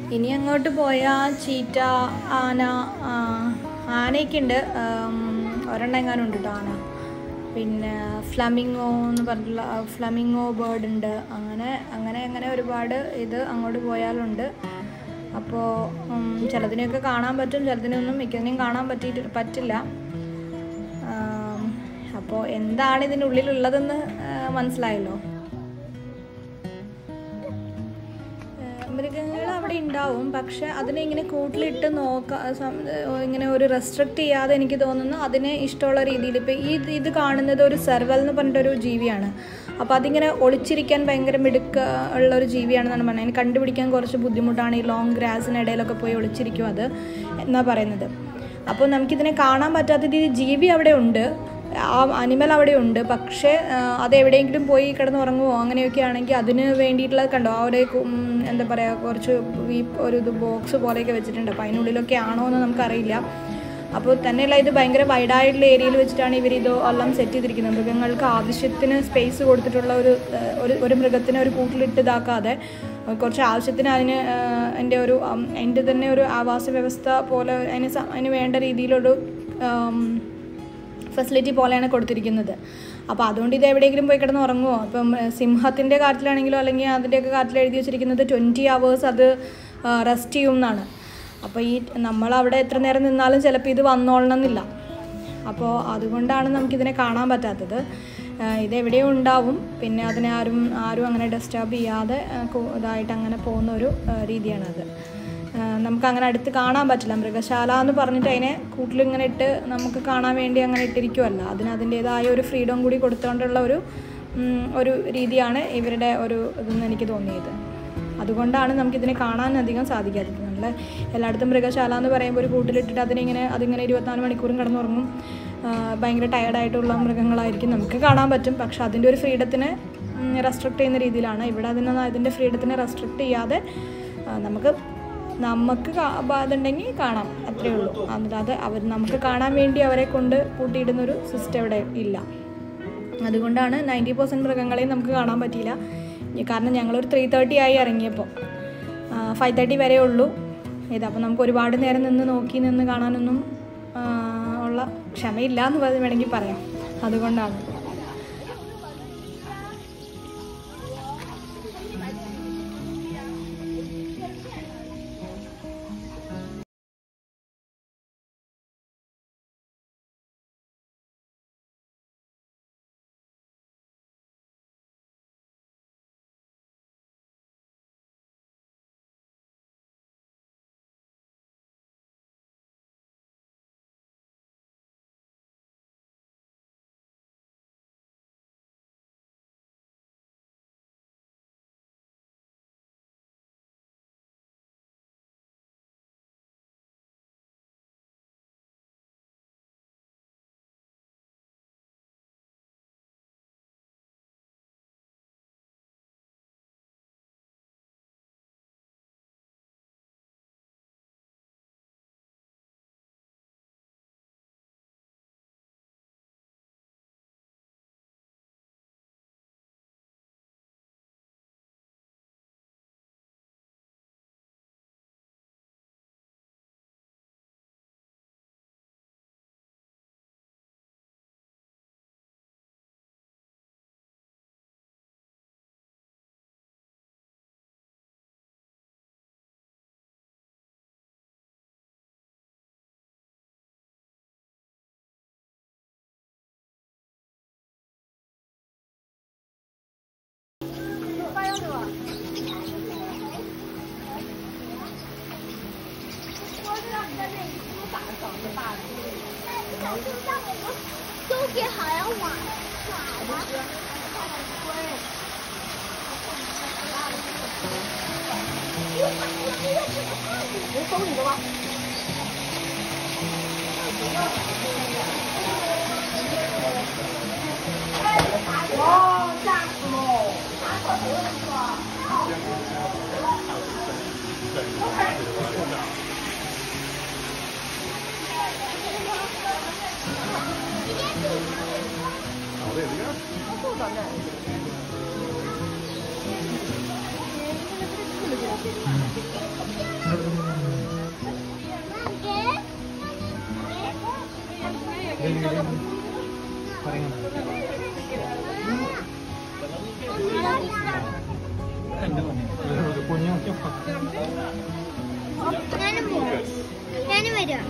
ഇനി അങ്ങോട്ട് പോയാൽ ചീറ്റ ആന ആ, ആനയൊക്കെ ഉണ്ട് ആം, ഒരെണ്ണം എങ്ങാനും ഉണ്ട് കേട്ടോ ആന പിന്നെ ഫ്ലമിങ്ങോ എന്ന് പറഞ്ഞിട്ടുള്ള ആ, ഫ്ലമിങ്ങോ ബേർഡ് ഉണ്ട് അങ്ങനെ അങ്ങനെ അങ്ങനെ ഒരുപാട് ഇത് അങ്ങോട്ട് പോയാലുണ്ട് അപ്പോൾ ചിലതിനെയൊക്കെ കാണാൻ പറ്റും ചിലതിനൊന്നും മിക്കതിനെയും കാണാൻ പറ്റിയിട്ട് പറ്റില്ല അപ്പോൾ എന്താണ് ഇതിൻ്റെ ഉള്ളിലുള്ളതെന്ന് ആ, മനസ്സിലായല്ലോ മൃഗങ്ങൾ അവിടെ ഉണ്ടാവും പക്ഷെ അതിനെ ഇങ്ങനെ കൂട്ടിലിട്ട് നോക്ക സം- ഇങ്ങനെ ഒരു റെസ്ട്രിക്റ്റ് ചെയ്യാതെ എനിക്ക് തോന്നുന്നു അതിനെ ഇഷ്ടമുള്ള രീതിയിൽ ഇപ്പോൾ ഈ ഇത് കാണുന്നത് ഒരു സെർവൽ എന്ന് പറഞ്ഞിട്ടൊരു ജീവിയാണ് അപ്പോൾ അതിങ്ങനെ ഒളിച്ചിരിക്കാൻ ഭയങ്കര മിടുക്ക ഉള്ള ഒരു ജീവിയാണെന്നാണ് പറയുന്നത് അതിന് കണ്ടുപിടിക്കാൻ കുറച്ച് ബുദ്ധിമുട്ടാണ് ഈ ലോങ് ഗ്രാസിനിടയിലൊക്കെ പോയി ഒളിച്ചിരിക്കും അത് എന്നാ പറയുന്നത് അപ്പോൾ നമുക്കിതിനെ കാണാൻ പറ്റാത്ത രീതിയിൽ ജീവി അവിടെ ഉണ്ട് ആ അനിമൽ അവിടെ ഉണ്ട് പക്ഷേ ആ, അത് എവിടെയെങ്കിലും പോയി കിടന്നുറങ്ങുമോ അങ്ങനെയൊക്കെ ആണെങ്കിൽ അതിന് വേണ്ടിയിട്ടുള്ള കണ്ടോ ആ ഒരു കു- ഉം, എന്താ പറയുക കുറച്ച് ഈ ഒരു ഇത് ബോക്സ് പോലെയൊക്കെ വെച്ചിട്ടുണ്ട് അപ്പോൾ അതിനുള്ളിലൊക്കെ ആണോ എന്ന് നമുക്കറിയില്ല അപ്പോൾ തന്നെയല്ല ഇത് ഭയങ്കര വൈഡായിട്ടുള്ള ഏരിയയിൽ വെച്ചിട്ടാണ് ഇവർ ഇത് എല്ലാം സെറ്റ് ചെയ്തിരിക്കുന്നത് മൃഗങ്ങൾക്ക് ആവശ്യത്തിന് സ്പേസ് കൊടുത്തിട്ടുള്ള ഒരു ആ, ഒരു ഒരു മൃഗത്തിനെ ഒരു കൂട്ടിലിട്ട് ഇതാക്കാതെ ആ, കുറച്ച് ആവശ്യത്തിന് അതിന് ആ, എൻ്റെ ഒരു ഉം, എൻ്റെ തന്നെ ഒരു ആവാസ വ്യവസ്ഥ പോലെ അതിന് സ- അതിന് വേണ്ട രീതിയിലൊരു ആം, ഫെസിലിറ്റി പോലെയാണ് കൊടുത്തിരിക്കുന്നത് അപ്പോൾ അതുകൊണ്ട് ഇത് എവിടെയെങ്കിലും പോയി കിടന്ന് ഉറങ്ങുമോ ഇപ്പം സിംഹത്തിൻ്റെ കാര്യത്തിലാണെങ്കിലോ അല്ലെങ്കിൽ അതിൻ്റെയൊക്കെ കാര്യത്തിൽ എഴുതി വെച്ചിരിക്കുന്നത് ട്വൻറ്റി അവേഴ്സ് അത് റെസ്റ്റ് ചെയ്യും എന്നാണ് അപ്പോൾ ഈ നമ്മളവിടെ എത്ര നേരം നിന്നാലും ചിലപ്പോൾ ഇത് വന്നോളണം എന്നില്ല അപ്പോൾ അതുകൊണ്ടാണ് നമുക്കിതിനെ കാണാൻ പറ്റാത്തത് ആ, ഇത് എവിടെയോ ഉണ്ടാവും പിന്നെ അതിനെ ആരും ആരും അങ്ങനെ ഡിസ്റ്റർബ് ചെയ്യാതെ ആ, കു- ഇതായിട്ട് അങ്ങനെ പോകുന്ന ഒരു ആ, രീതിയാണത് ആ, നമുക്ക് അങ്ങനെ അടുത്ത് കാണാൻ പറ്റില്ല മൃഗശാല എന്ന് പറഞ്ഞിട്ട് അതിനെ കൂട്ടിലിങ്ങനെ ഇട്ട് നമുക്ക് കാണാൻ വേണ്ടി അങ്ങനെ ഇട്ടിരിക്കുമല്ല അതിന് അതിൻ്റേതായ ഒരു ഫ്രീഡം കൂടി കൊടുത്തുകൊണ്ടുള്ള ഒരു ഉം, ഒരു രീതിയാണ് ഇവരുടെ ഒരു ഇതെന്ന് എനിക്ക് തോന്നിയത് അതുകൊണ്ടാണ് നമുക്കിതിനെ കാണാൻ അധികം സാധിക്കാത്തത് നമ്മൾ എല്ലായിടത്തും മൃഗശാല എന്ന് പറയുമ്പോൾ ഒരു കൂട്ടിലിട്ടിട്ട് അതിനിങ്ങനെ അതിങ്ങനെ ഇരുപത്തിനാല് മണിക്കൂറും കിടന്നുറങ്ങും ആ, ഭയങ്കര ടയർഡായിട്ടുള്ള മൃഗങ്ങളായിരിക്കും നമുക്ക് കാണാൻ പറ്റും പക്ഷെ അതിൻ്റെ ഒരു ഫ്രീഡത്തിനെ റെസ്ട്രിക്റ്റ് ചെയ്യുന്ന രീതിയിലാണ് ഇവിടെ അതിനൊന്നും അതിൻ്റെ ഫ്രീഡത്തിനെ റെസ്ട്രിക്റ്റ് ചെയ്യാതെ ആ, നമുക്ക് നമുക്ക് കാ- ബ- ഇതുണ്ടെങ്കിൽ കാണാം അത്രയേ ഉള്ളൂ അല്ലാതെ അവർ നമുക്ക് കാണാൻ വേണ്ടി അവരെ കൊണ്ട് പൂട്ടിയിടുന്നൊരു സിസ്റ്റം ഇവിടെ ഇല്ല അതുകൊണ്ടാണ് നയൻറ്റി പെർസെൻറ്റ് മൃഗങ്ങളെയും നമുക്ക് കാണാൻ പറ്റിയില്ല ഇനി കാരണം ഞങ്ങളൊരു ത്രീ തേർട്ടി ആയി ഇറങ്ങിയപ്പോൾ ഫൈവ് തേർട്ടി വരെ ഉള്ളൂ ഇത് അപ്പോൾ നമുക്ക് ഒരുപാട് നേരം നിന്ന് നോക്കി നിന്ന് കാണാനൊന്നും ആ, ഉള്ള ക്ഷമയില്ല എന്ന് പറഞ്ഞ് വേണമെങ്കിൽ പറയാം അതുകൊണ്ടാണ് 周杰还要晚晚能收你的吗？哇，吓死了！ ഞാനും പോവാം. ഞാനും വരാം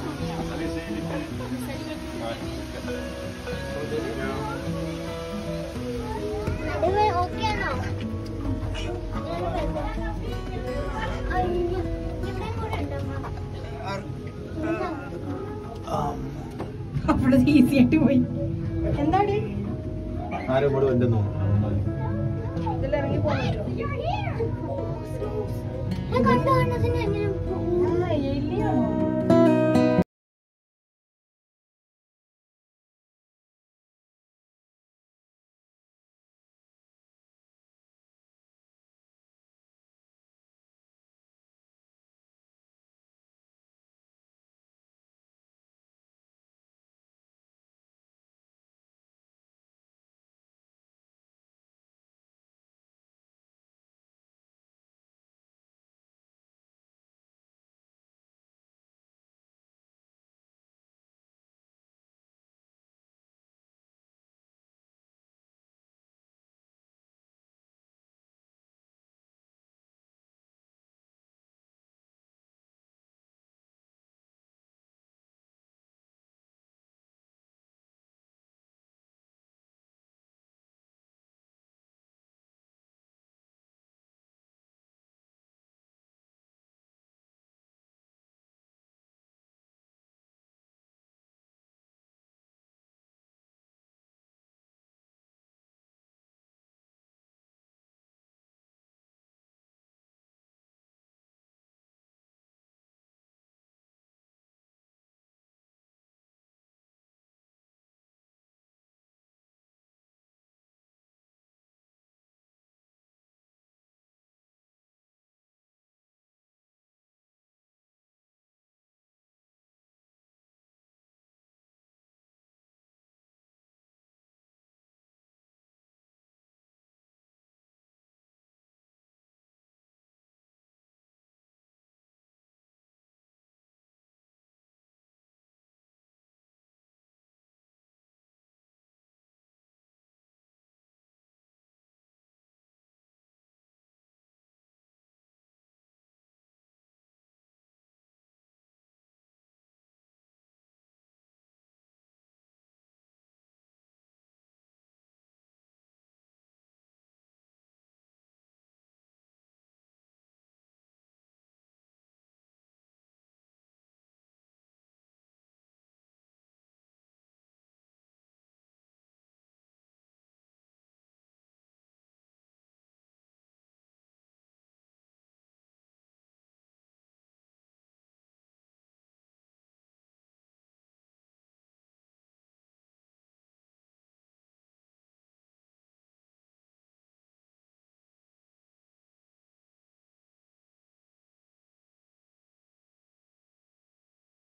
ഓക്കെ ആണോ അയ്യോ ഇവിടെ കൂടെ ഉണ്ടോ അവിടെ ഈസി ആയിട്ട് പോയി എന്താണ് ആരും ഇവിടെ വല്ലെന്നോ ഇതിലിറങ്ങി പോകാൻ പറ്റുമോ ഞാൻ കണ്ടു കണ്ടതിന് എങ്ങനെ എലിയാണോ